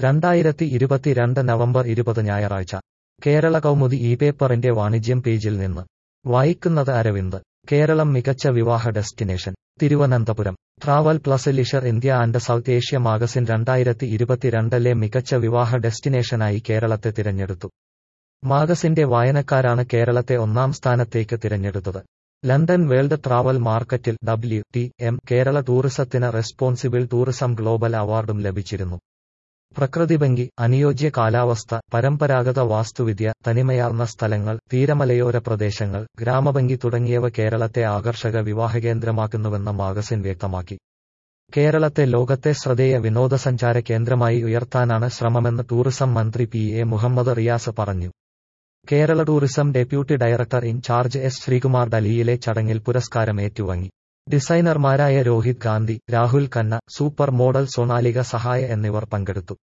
രണ്ടായിരത്തി ഇരുപത്തിരണ്ട് നവംബർ ഇരുപത് ഞായറാഴ്ച കേരള കൗമുദി ഈ പേപ്പറിന്റെ വാണിജ്യം പേജിൽ നിന്ന് വായിക്കുന്നത് അരവിന്ദ് കേരളം മികച്ച വിവാഹ destination Thiruvananthapuram travel plus leisure India and south Asia magazine രണ്ടായിരത്തി ഇരുപത്തിരണ്ടിലെ മികച്ച വിവാഹ ഡെസ്റ്റിനേഷനായി കേരളത്തെ തിരഞ്ഞെടുത്തു മാഗസിന്റെ വായനക്കാരാണ് കേരളത്തെ ഒന്നാം സ്ഥാനത്തേക്ക് തിരഞ്ഞെടുത്തത് ലണ്ടൻ വേൾഡ് ട്രാവൽ മാർക്കറ്റിൽ ഡബ്ല്യു ടി എം കേരള ടൂറിസത്തിന് റെസ്പോൺസിബിൾ ടൂറിസം ഗ്ലോബൽ അവാർഡും ലഭിച്ചിരുന്നു പ്രകൃതിഭംഗി അനുയോജ്യ കാലാവസ്ഥ പരമ്പരാഗത വാസ്തുവിദ്യ തനിമയാർന്ന സ്ഥലങ്ങൾ തീരമലയോര പ്രദേശങ്ങൾ ഗ്രാമഭംഗി തുടങ്ങിയവ കേരളത്തെ ആകർഷക വിവാഹകേന്ദ്രമാക്കുന്നുവെന്ന് മാഗസിൻ വ്യക്തമാക്കി കേരളത്തെ ലോകത്തെ ശ്രദ്ധേയ വിനോദസഞ്ചാര കേന്ദ്രമായി ഉയർത്താനാണ് ശ്രമമെന്ന് ടൂറിസം മന്ത്രി പി എ മുഹമ്മദ് റിയാസ് പറഞ്ഞു Kerala tourism deputy director in charge S Sreekumar ഡൽഹിയിലെ ചടങ്ങിൽ പുരസ്കാരം ഏറ്റുവാങ്ങി ഡിസൈനർമാരായ രോഹിത് ഗാന്ധി രാഹുൽ ഖന്ന സൂപ്പർ മോഡൽ സൊണാലിക സഹായ എന്നിവർ പങ്കെടുത്തു